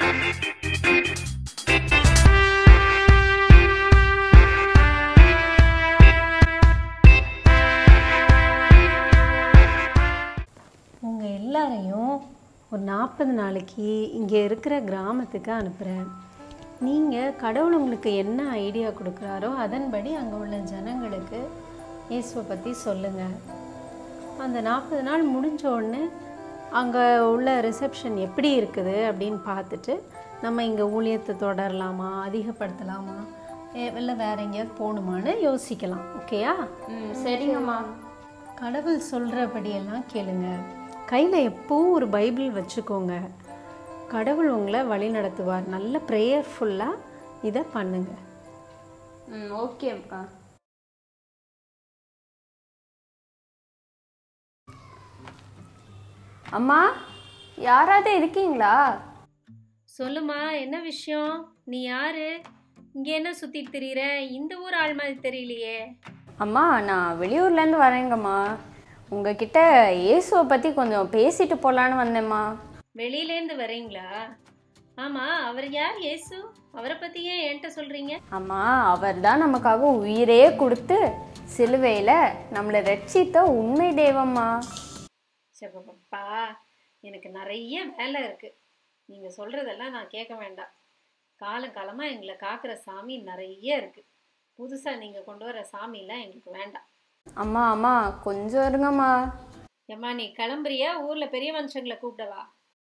உங்கள் எல்லாரையும் ஒரு நாற்பது நாளைக்கு இங்கே இருக்கிற கிராமத்துக்கு அனுப்புகிறேன் நீங்கள் கடவுள் உங்களுக்கு என்ன ஐடியா கொடுக்குறாரோ அதன்படி அங்கே உள்ள ஜனங்களுக்கு இயேசுவை பற்றி சொல்லுங்கள் அந்த நாற்பது நாள் முடிஞ்ச உடனே அங்கே உள்ள ரிசப்ஷன் எப்படி இருக்குது அப்படின்னு பார்த்துட்டு நம்ம இங்கே ஊழியத்தை தொடரலாமா அதிகப்படுத்தலாமா ஏ- இல்லை வேற எங்கேயாவது போகணுமான்னு யோசிக்கலாம் ஓகேயா ம் சரிங்கம்மா கடவுள் சொல்கிறபடியெல்லாம் கேளுங்க கையில் எப்போவும் ஒரு பைபிள் வச்சுக்கோங்க கடவுள் உங்களை வழி நடத்துவார் நல்ல ப்ரேயர்ஃபுல்லாக இதை பண்ணுங்க ம் ஓகேப்பா அம்மா யாராவது இருக்கீங்களா சொல்லுமா என்ன விஷயம் நீ யாரு இங்கே என்ன சுற்றிட்டு திரியிற இந்த ஊர் ஆள் மாதிரி தெரியலையே அம்மா நான் வெளியூர்லேருந்து வரேங்கம்மா உங்ககிட்ட இயேசுவை பற்றி கொஞ்சம் பேசிட்டு போகலான்னு வந்தேம்மா வெளியிலேருந்து வரீங்களா ஆமாம் அவர் யார் இயேசு அவரை பற்றி ஏன் என்கிட்ட சொல்கிறீங்க அம்மா அவர் தான் நமக்காக உயிரே கொடுத்து சிலுவையில் நம்மளை ரட்சித்த உண்மை தெய்வம்மா சப்பப்பா எனக்கு நிறைய வேலை இருக்குது நீங்கள் சொல்கிறதெல்லாம் நான் கேட்க வேண்டாம் காலம் காலமாக எங்களை காக்கிற சாமி நிறைய இருக்குது புதுசாக நீங்கள் கொண்டு வர சாமிலாம் எங்களுக்கு வேண்டாம் அம்மா அம்மா கொஞ்சம் இருங்கம்மா ஏம்மா நீ கிளம்புறியா ஊரில் பெரிய மனுஷங்களை கூப்பிடவா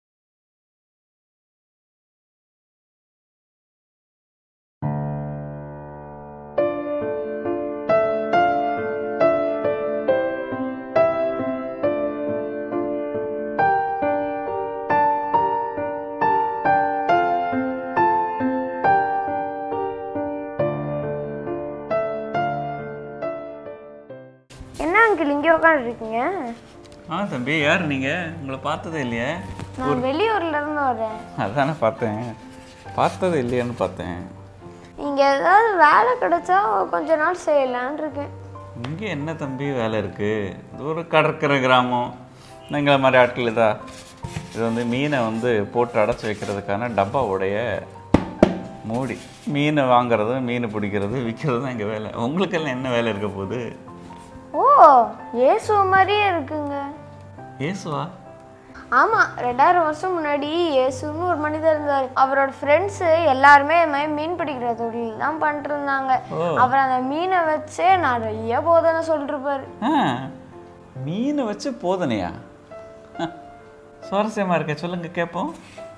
என்ன அங்கிள் இங்கே உட்காந்துருக்கீங்க ஆ தம்பி யார் நீங்கள் உங்களை பார்த்ததே இல்லையே நான் வெளியூர்ல இருந்து வரேன் அதானே பார்த்தேன் பார்த்தது இல்லையான்னு பார்த்தேன் இங்கே ஏதாவது வேலை கிடைச்சா கொஞ்ச நாள் செய்யலான்னு இருக்கேன் இங்கே என்ன தம்பி வேலை இருக்குது இது ஒரு கடற்கரை கிராமம் எங்களை மாதிரி ஆட்கள் இதா இது வந்து மீனை வந்து போட்டு அடைச்சி வைக்கிறதுக்கான டப்பாவுடைய மூடி மீனை வாங்குறது மீன் பிடிக்கிறது விற்கிறது தான் எங்கள் வேலை உங்களுக்கெல்லாம் என்ன வேலை இருக்க போகுது ஓ இயேசு மாதிரியே இருக்குங்க ஏசுவா ஆமாம் ரெண்டாயிரம் வருஷம் முன்னாடி இயேசுன்னு ஒரு மனிதர் இருந்தார் அவரோட ஃப்ரெண்ட்ஸு எல்லாருமே இது மாதிரி மீன் பிடிக்கிற தொழில் தான் பண்ணிட்டு இருந்தாங்க அவர் அந்த மீனை வச்சே நிறைய போதனை சொல்லிருப்பாரு ஆ மீனை வச்சு போதனையா ஆ, சுவாரஸ்யமா இருக்க சொல்லுங்க கேட்போம்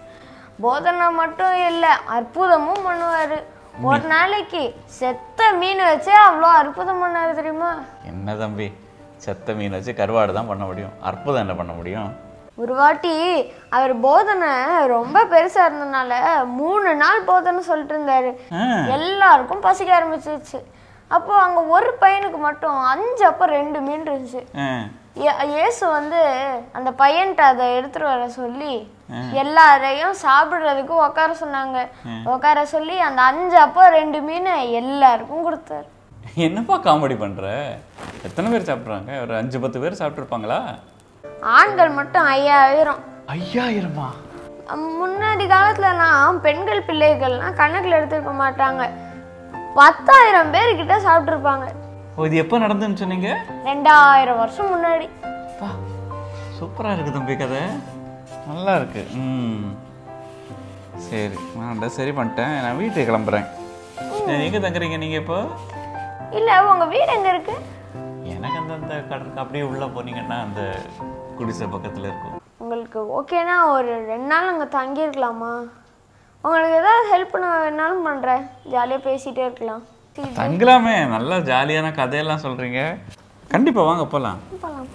போதனை மட்டும் இல்லை அற்புதமும் பண்ணுவார் ஒரு நாளைக்கு செத்த மீன் வச்சே அவ்வளோ அற்புதம் பண்ணாரு தெரியுமா என்ன தம்பி செத்த மீன் வச்சு கருவாடு தான் பண்ண முடியும் அற்புதம் என்ன பண்ண முடியும் ஒரு வாட்டி அவர் போதனை ரொம்ப பெருசா இருந்தனால மூணு நாள் போதனை சொல்லிட்டு இருந்தாரு ஆ, எல்லாருக்கும் பசிக்க ஆரம்பிச்சிருச்சு அப்போ அங்க ஒரு பையனுக்கு மட்டும் அஞ்சு அப்போ ரெண்டு மீன் இருந்துச்சு ஆ, ஏ- இயேசு வந்து அந்த பையன்ட்ட அதை எடுத்துட்டு வர சொல்லி எல்லாரையும் சாப்பிடுறதுக்கு உட்கார சொன்னாங்க உட்கார சொல்லி அந்த அஞ்சு அப்போ ரெண்டு மீன் எல்லாருக்கும் கொடுத்தாரு என்னப்பா காமெடி பண்ற எத்தனை பேர் சாப்பிட்றாங்க ஒரு அஞ்சு பத்து பேர் சாப்பிட்ருப்பாங்களா ஆண்கள் மட்டும் ஐயாயிரம் ஐயாயிரமா முன்னாடி காலத்துலலாம் பெண்கள் பிள்ளைகள்லாம் கணக்கில் எடுத்துருக்க மாட்டாங்க பத்தாயிரம் பேர்கிட்ட சாப்பிட்ருப்பாங்க ஓ இது எப்போ நடந்துன்னு சொன்னீங்க ரெண்டாயிரம் வருஷம் முன்னாடி பா சூப்பராக இருக்கு தம்பி கதை நல்லா இருக்கு ம் சரி நான் அதை சரி பண்ணிட்டேன் நான் வீட்டுக்கு கிளம்புறேன் எங்கே தங்குறீங்க நீங்கள் இப்போ இல்லை உங்க வீடு எங்க இருக்கு எனக்கு அந்த அந்த கடலுக்கு அப்படியே உள்ளே போனீங்கன்னா அந்த குடிசை பக்கத்தில் இருக்கும் உங்களுக்கு ஓகேனா ஒரு ரெண்டு நாள் அங்கே தங்கியிருக்கலாமா உங்களுக்கு ஏதாவது ஹெல்ப் பண்ண வேணாலும் பண்ணுறேன் ஜாலியாக பேசிகிட்டே இருக்கலாம் சரி, தங்கலாமே நல்லா ஜாலியான கதையெல்லாம் சொல்கிறீங்க கண்டிப்பாக வாங்க போகலாம் போகலாம்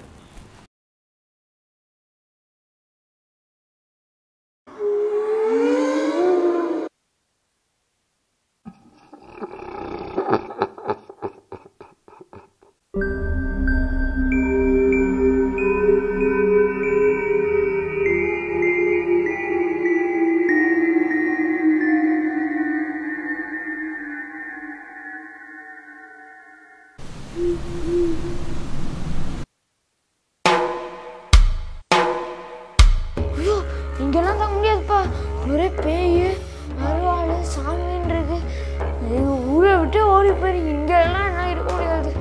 ஐயோ இங்கெல்லாம் தங்க முடியாதுப்பா ஒரே பேய் அருவாள் சாமின்னு இருக்கு எங்க ஊரை விட்டு ஓடி போயிரு இங்கெல்லாம் என்ன இருக்க முடியாது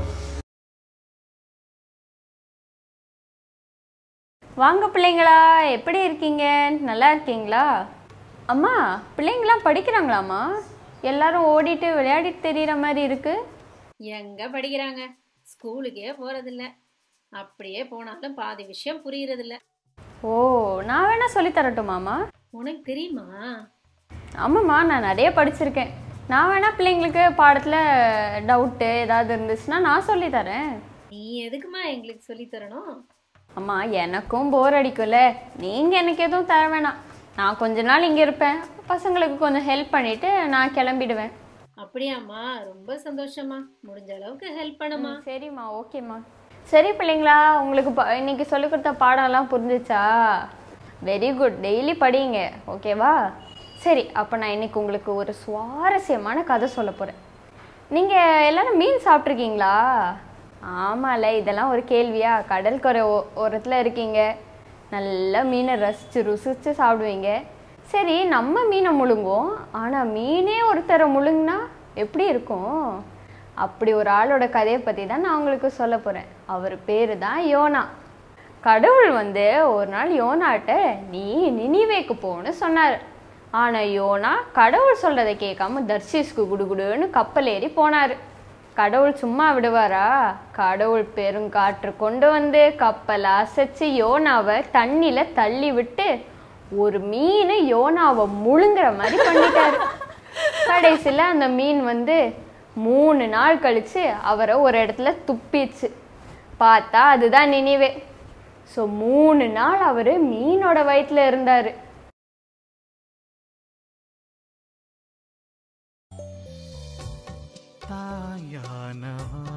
வாங்க பிள்ளைங்களா எப்படி இருக்கீங்க நல்லா இருக்கீங்களா அம்மா பிள்ளைங்களாம் படிக்கிறாங்களாம்மா எல்லாரும் ஓடிட்டு விளையாடிட்டு தெரியுற மாதிரி இருக்கு எங்க படிக்கிறாங்க ஸ்கூலுக்கே போறதில்ல அப்படியே போனாலும் பாதி விஷயம் புரியறதில்ல ஓ நான் வேணா சொல்லி தரட்டுமாம்மா உனக்கு தெரியுமா ஆமாம்மா நான் நிறைய படிச்சிருக்கேன் நான் வேணா பிள்ளைங்களுக்கு பாடத்தில் டவுட்டு ஏதாவது இருந்துச்சுன்னா நான் சொல்லி தரேன் நீ எதுக்குமா எங்களுக்கு சொல்லி தரணும் அம்மா எனக்கும் போர் அடிக்கும்ல நீங்கள் எனக்கு எதுவும் தர வேணாம் நான் கொஞ்ச நாள் இங்கே இருப்பேன் பசங்களுக்கு கொஞ்சம் ஹெல்ப் பண்ணிவிட்டு நான் கிளம்பிடுவேன் அப்படியாம்மா ரொம்ப சந்தோஷமா முடிஞ்ச அளவுக்கு ஹெல்ப் பண்ணுமா ம், சரிம்மா ஓகேம்மா சரி பிள்ளைங்களா உங்களுக்கு ப- இன்னைக்கு சொல்லிக் கொடுத்த பாடம்லாம் புரிஞ்சுச்சா வெரி குட் டெய்லி படிங்க ஓகேவா சரி அப்போ நான் இன்னைக்கு உங்களுக்கு ஒரு சுவாரஸ்யமான கதை சொல்ல போகிறேன் நீங்கள் எல்லாரும் மீன் சாப்பிட்ருக்கீங்களா ஆமால இதெல்லாம் ஒரு கேள்வியா கடற்கரை ஓ ஓரத்தில் இருக்கீங்க நல்லா மீனை ரசித்து ருசித்து சாப்பிடுவீங்க சரி நம்ம மீனை முழுங்குவோம் ஆனால் மீனே ஒருத்தரை முழுங்கினா எப்படி இருக்கும் அப்படி ஒரு ஆளோட கதையை பற்றி தான் நான் உங்களுக்கு சொல்ல போகிறேன் அவர் பேர் தான் யோனா கடவுள் வந்து ஒரு நாள் யோனாட்ட நீ நினிவேக்கு போன்னு சொன்னார் ஆனால் யோனா கடவுள் சொல்கிறத கேட்காம தர்ஷீஸ்க்கு குடுகுடுன்னு கப்பல் ஏறி போனார் கடவுள் சும்மா விடுவாரா கடவுள் பெருங்காற்று கொண்டு வந்து கப்பலை அசைச்சு யோனாவை தண்ணியில் தள்ளி விட்டு ஒரு மீன் யோனாவை முழுங்குற மாதிரி பண்ணிட்டாரு கடைசியில் அந்த மீன் வந்து மூணு நாள் கழிச்சு அவரை ஒரு இடத்துல துப்பிச்சு பார்த்தா அதுதான் நினைவே ஸோ மூணு நாள் அவர் மீனோட வயிற்றுல இருந்தார் தாயானவா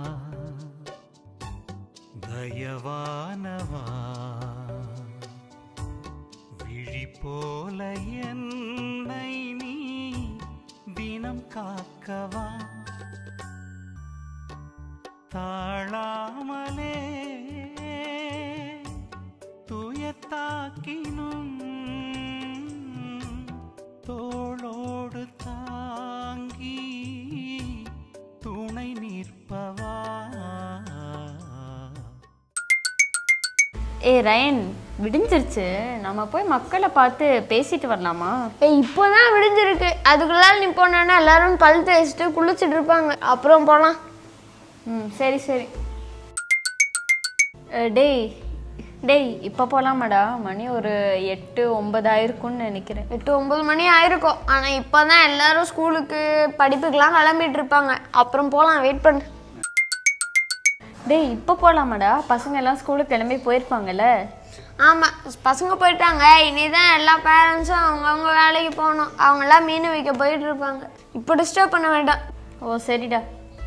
தயவானவா விழி போல என்னை நீ தினம் காக்கவா தாழாமலே துயத்தாக்கினும் தோளோடு தாங்கி துணை நிற்பவா ஏ ரயன் விடிஞ்சிருச்சு நம்ம போய் மக்களை பார்த்து பேசிட்டு வரலாமா ஏய் இப்போதான் விடிஞ்சிருக்கு அதுக்குள்ளால நீ போனோன்னா எல்லாரும் பல் தேய்ச்சிட்டு குளிச்சுட்டு இருப்பாங்க அப்புறம் போகலாம் ம் சரி சரி அஹ், டேய் டேய் இப்போ போகலாமாடா மணி ஒரு எட்டு ஒன்பது ஆயிருக்கும்னு நினைக்கிறேன் எட்டு ஒன்பது மணி ஆயிருக்கும் ஆனால் இப்போ தான் எல்லாரும் ஸ்கூலுக்கு படிப்புக்கெல்லாம் கிளம்பிட்டு இருப்பாங்க அப்புறம் போகலாம் வெயிட் பண்ணு டேய் இப்போ போகலாமாடா பசங்க எல்லாம் ஸ்கூலுக்கு கிளம்பி போயிருப்பாங்கல்ல ஆமாம் பசங்க போயிட்டாங்க இனிதான் எல்லா பேரண்ட்ஸும் அவங்கவுங்க வேலைக்கு போகணும் அவங்கெல்லாம் மீன் வைக்க போயிட்டு இருப்பாங்க இப்போ டிஸ்டர்ப் பண்ண வேண்டாம் ஓ சரிடா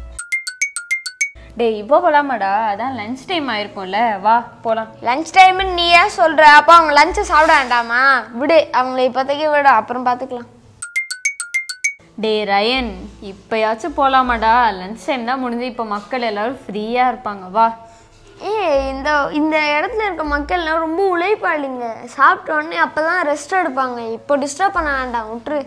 டேய் இப்போ போகலாமாடா அதான் லஞ்ச் டைம் ஆயிருக்கும்ல வா போகலாம் லஞ்ச் டைம்னு நீ ஏன் சொல்கிற அப்போ அவங்க லஞ்சை சாப்பிட வேண்டாமா விடு அவங்கள இப்போதைக்கு விடு அப்புறம் பார்த்துக்கலாம் டேய் ரயன் இப்போயாச்சும் போகலாமாடா லஞ்ச் டைம் தான் முடிஞ்சு இப்போ மக்கள் எல்லாரும் ஃப்ரீயாக இருப்பாங்க வா ஏய் இந்த இந்த இடத்துல இருக்க மக்கள்லாம் ரொம்ப உழைப்பாளிங்க சாப்பிட்ட உடனே அப்போ தான் ரெஸ்ட் எடுப்பாங்க இப்போ டிஸ்டர்ப் பண்ண வேண்டாம் விட்டுரு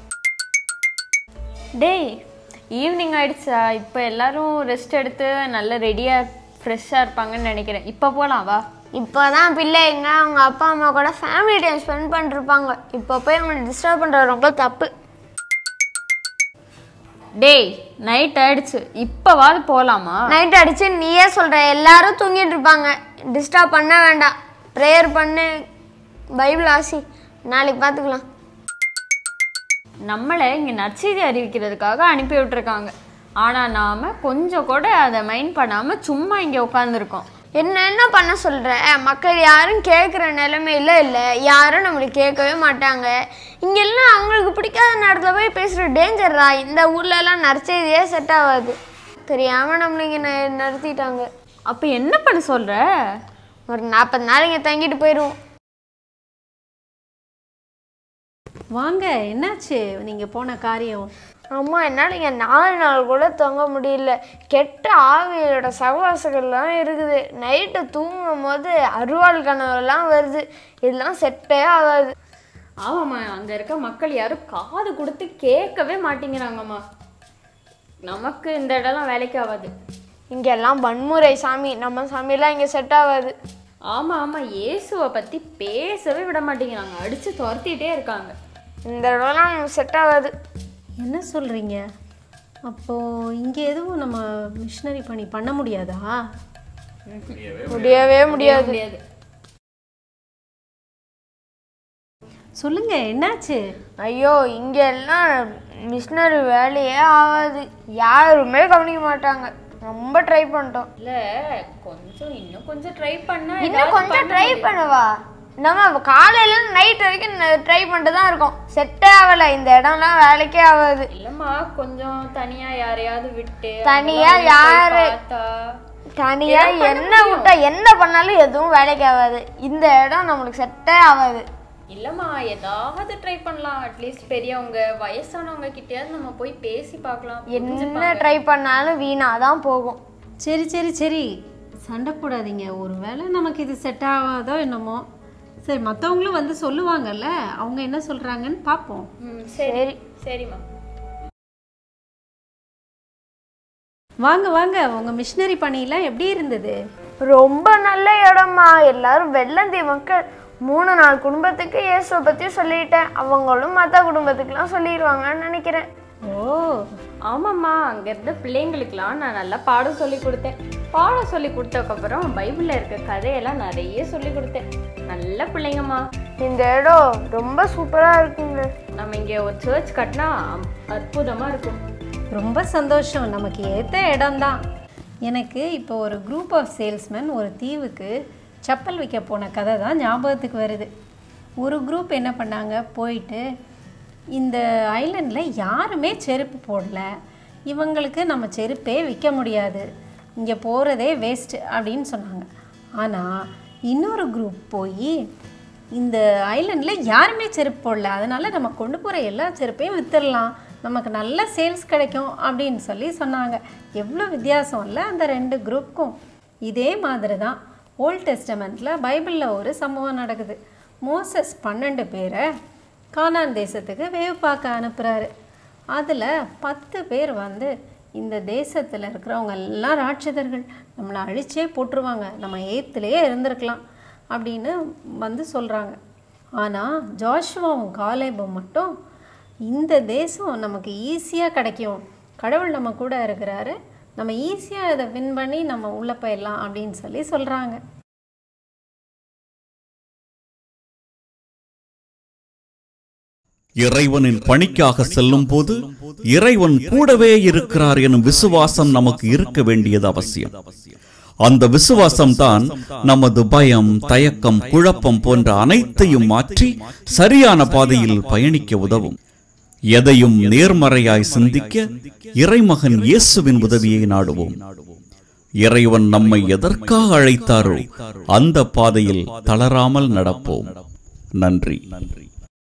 டேய் ஈவினிங் ஆயிடுச்சா இப்போ எல்லாரும் ரெஸ்ட் எடுத்து நல்ல ரெடியாக ஃப்ரெஷ்ஷாக இருப்பாங்கன்னு நினைக்கிறேன் இப்போ போகலாம் வா இப்போ தான் பிள்ளைங்க அவங்க அப்பா அம்மா கூட ஃபேமிலி டைம் ஸ்பெண்ட் பண்ணிருப்பாங்க இப்போ போய் அவங்களை டிஸ்டர்ப் பண்ணுறது ரொம்ப தப்பு டேய் நைட் ஆயிடுச்சு இப்போவாது போகலாமா நைட் அடிச்சு நீயே சொல்கிற எல்லாரும் தூங்கிட்டு இருப்பாங்க டிஸ்டர்ப் பண்ண வேண்டாம் ப்ரேயர் பண்ணு பைபிள் ஆசி நாளைக்கு பார்த்துக்கலாம் நம்மளை இங்கே நற்செய்தி அறிவிக்கிறதுக்காக அனுப்பி விட்டுருக்காங்க ஆனால் நாம் கொஞ்சம் கூட அதை மைண்ட் பண்ணாமல் சும்மா இங்கே உட்காந்துருக்கோம் என்ன என்ன பண்ண சொல்கிற மக்கள் யாரும் கேட்குற நிலைமையில இல்லை யாரும் நம்மளுக்கு கேட்கவே மாட்டாங்க இங்கெல்லாம் அவங்களுக்கு பிடிக்காத நேரத்தில் போய் பேசுகிற டேஞ்சர் தான் இந்த ஊர்லலாம் நற்செய்தியே செட் ஆகாது தெரியாமல் நம்மள இங்கே ந- நிறுத்திட்டாங்க அப்போ என்ன பண்ண சொல்கிற ஒரு நாற்பது நாள் இங்கே தங்கிட்டு போயிடுவோம் வாங்க என்னாச்சு நீங்க போன காரியம் அம்மா என்னால் இங்கே நாலு நாள் கூட தங்க முடியல கெட்ட ஆவியோட சகவாசங்கள்லாம் இருக்குது நைட்டு தூங்கும் போது அருவாள் கனவுலாம் வருது இதெல்லாம் செட்டே ஆகாது ஆமாம்மா அங்கே இருக்க மக்கள் யாரும் காது கொடுத்து கேட்கவே மாட்டேங்கிறாங்கம்மா நமக்கு இந்த இடம்லாம் வேலைக்கு ஆகாது இங்கெல்லாம் வன்முறை சாமி நம்ம சாமியெல்லாம் இங்கே செட் ஆகாது ஆமாம் ஆமாம் இயேசுவை பற்றி பேசவே விட மாட்டேங்கிறாங்க அடித்து துரத்திட்டே இருக்காங்க இந்த இடம்லாம் நமக்கு செட் ஆகாது என்ன சொல்கிறீங்க அப்போது இங்கே எதுவும் நம்ம மிஷினரி பணி பண்ண முடியாதா முடியவே முடியாது முடியாது சொல்லுங்க என்னாச்சு ஐயோ இங்க எல்லாம் மிஷினரி வேலையே ஆகாது யாருமே கவனிக்க மாட்டாங்க ரொம்ப ட்ரை பண்ணிட்டோம் இல்லை கொஞ்சம் இன்னும் கொஞ்சம் ட்ரை பண்ணா இன்னும் கொஞ்சம் ட்ரை பண்ணவா நம்ம காலையில நைட் வரைக்கும் ட்ரை பண்ணிட்டு தான் இருக்கோம் செட்டே ஆகல இந்த இடம்லாம் வேலைக்கே ஆகாது இல்லம்மா கொஞ்சம் தனியா யாரையாவது விட்டு தனியா அவங்கெல்லாம் போய் யாரு- பார்த்தா தனியா என்ன விட்டா என்ன பண்ணாலும் எதுவும் வேலைக்கு ஆகாது இந்த இடம் நம்மளுக்கு செட்டே ஆகாது இல்லம்மா ஏதாவது ட்ரை பண்ணலாம் அட்லீஸ்ட் பெரியவங்க வயசானவங்க கிட்டயாவது நம்ம போய் பேசி பார்க்கலாம் என்ன ட்ரை பண்ணாலும் வீணா தான் போகும் சரி சரி சரி சண்டை போடாதீங்க ஒருவேளை நமக்கு இது செட் ஆகாதோ என்னமோ சரி மற்றவங்களும் வந்து சொல்லுவாங்கல்ல அவங்க என்ன சொல்கிறாங்கன்னு பார்ப்போம் ம் சரி சரிம்மா வாங்க வாங்க உங்கள் மிஷினரி பணியெல்லாம் எப்படி இருந்தது ரொம்ப நல்ல இடமா எல்லாரும் வெள்ளந்தி மக்கள் மூணு நாலு குடும்பத்துக்கு இயேசுவை பத்தி சொல்லிட்டேன் அவங்களும் மற்ற குடும்பத்துக்குலாம் சொல்லிடுவாங்கன்னு நினைக்கிறேன் ஓ ஆமாம்மா அங்க இருந்த பிள்ளைங்களுக்குலாம் நான் நல்லா பாடம் சொல்லி கொடுத்தேன் பாடம் சொல்லி கொடுத்ததுக்கப்புறம் பைபிளில் இருக்க கதையெல்லாம் நிறைய சொல்லி கொடுத்தேன் நல்ல பிள்ளைங்கம்மா இந்த இடம் ரொம்ப சூப்பரா இருக்குங்க நம்ம இங்கே ஒரு சர்ச் கட்டினா அற்புதமா இருக்கும் ரொம்ப சந்தோஷம் நமக்கு ஏற்ற இடம்தான் எனக்கு இப்போ ஒரு குரூப் ஆஃப் சேல்ஸ்மேன் ஒரு தீவுக்கு செப்பல் விற்க போன கதை தான் ஞாபகத்துக்கு வருது ஒரு குரூப் என்ன பண்ணாங்க போயிட்டு இந்த ஐலண்டில் யாருமே செருப்பு போடல இவங்களுக்கு நம்ம செருப்பே விற்க முடியாது இங்கே போகிறதே வேஸ்ட்டு அப்படின்னு சொன்னாங்க ஆனால் இன்னொரு குரூப் போய் இந்த ஐலண்டில் யாருமே செருப்பு போடல அதனால் நம்ம கொண்டு போகிற எல்லா செருப்பையும் விற்றுடலாம் நமக்கு நல்ல சேல்ஸ் கிடைக்கும் அப்படின்னு சொல்லி சொன்னாங்க எவ்வளோ வித்தியாசம் இல்லை அந்த ரெண்டு குரூப்புக்கும் இதே மாதிரி தான் ஓல்ட் டெஸ்டமெண்ட்டில் பைபிளில் ஒரு சம்பவம் நடக்குது மோசஸ் பன்னெண்டு பேரை கானான் தேசத்துக்கு வேவு பார்க்க அனுப்புகிறாரு அதில் பத்து பேர் வந்து இந்த தேசத்தில் இருக்கிறவங்க எல்லாம் ராட்சதர்கள் நம்மளை அழிச்சே போட்டுருவாங்க நம்ம ஏத்துலேயே இருந்திருக்கலாம் அப்படின்னு வந்து சொல்கிறாங்க ஆனால் ஜாஷுவாவும் காலேபும் மட்டும் இந்த தேசம் நமக்கு ஈஸியாக கிடைக்கும் கடவுள் நம்ம கூட இருக்கிறாரு நம்ம ஈஸியாக இதை வின் பண்ணி நம்ம உள்ளே போயிடலாம் அப்படின்னு சொல்லி சொல்கிறாங்க இறைவனின் பணிக்காக செல்லும் போது இறைவன் கூடவே இருக்கிறார் எனும் விசுவாசம் நமக்கு இருக்க வேண்டியது அவசியம் அந்த விசுவாசம் தான் நமது பயம் தயக்கம் குழப்பம் போன்ற அனைத்தையும் மாற்றி சரியான பாதையில் பயணிக்க உதவும் எதையும் நேர்மறையாய் சிந்திக்க இறைமகன் இயேசுவின் உதவியை நாடுவோம் இறைவன் நம்மை எதற்காக அழைத்தாரோ அந்த பாதையில் தளராமல் நடப்போம் நன்றி